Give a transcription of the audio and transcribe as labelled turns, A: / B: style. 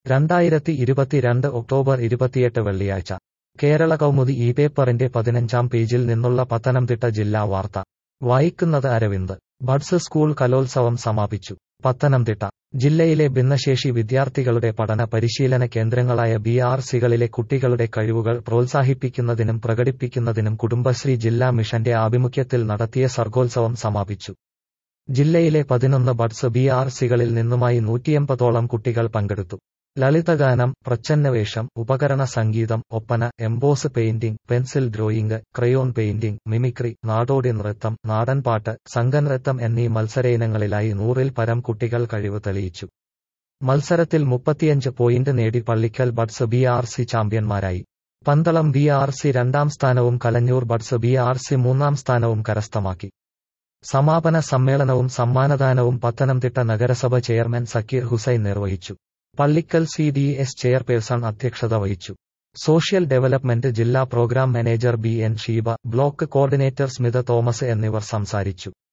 A: രണ്ടായിരത്തി ഇരുപത്തിരണ്ട് ഒക്ടോബർ ഇരുപത്തിയെട്ട് വെള്ളിയാഴ്ച കേരള കൗമുദി ഈ പേപ്പറിന്റെ പതിനഞ്ചാം പേജിൽ നിന്നുള്ള പത്തനംതിട്ട ജില്ലാ വാർത്ത വായിക്കുന്നത് അരവിന്ദ് ബഡ്സ് സ്കൂൾ കലോത്സവം സമാപിച്ചു പത്തനംതിട്ട ജില്ലയിലെ ഭിന്നശേഷി വിദ്യാർത്ഥികളുടെ പഠന പരിശീലന കേന്ദ്രങ്ങളായ ബി ആർ സികളിലെ കുട്ടികളുടെ കഴിവുകൾ പ്രോത്സാഹിപ്പിക്കുന്നതിനും പ്രകടിപ്പിക്കുന്നതിനും കുടുംബശ്രീ ജില്ലാ മിഷന്റെ ആഭിമുഖ്യത്തിൽ നടത്തിയ സർഗോത്സവം സമാപിച്ചു ജില്ലയിലെ പതിനൊന്ന് ബഡ്സ് ബി ആർ സികളിൽ നിന്നുമായി നൂറ്റിയമ്പതോളം കുട്ടികൾ പങ്കെടുത്തു ലളിതഗാനം പ്രച്ഛന്നവേഷം ഉപകരണ സംഗീതം oppana emboss painting pencil drawing crayon painting mimicry നാടോടി നൃത്തം നാടൻപാട്ട് സംഘനൃത്തം എന്നീ മത്സരയിനങ്ങളിലായി നൂറിൽ പരം കുട്ടികൾ കഴിവ് തെളിയിച്ചു മത്സരത്തിൽ മുപ്പത്തിയഞ്ച് പോയിന്റ് നേടി Pallikkal Buds B R C ചാമ്പ്യന്മാരായി പന്തളം ബി ആർ സി രണ്ടാം സ്ഥാനവും Kalanjoor Buds B R C മൂന്നാം സ്ഥാനവും കരസ്ഥമാക്കി സമാപന സമ്മേളനവും സമ്മാനദാനവും പത്തനംതിട്ട നഗരസഭ ചെയർമാൻ സക്കീർ ഹുസൈൻ നിർവഹിച്ചു Pallikkal C D S chairperson അധ്യക്ഷത വഹിച്ചു സോഷ്യൽ ഡെവലപ്മെന്റ് ജില്ലാ programme manager B N Sheeba block coordinator Smitha Thomas എന്നിവർ സംസാരിച്ചു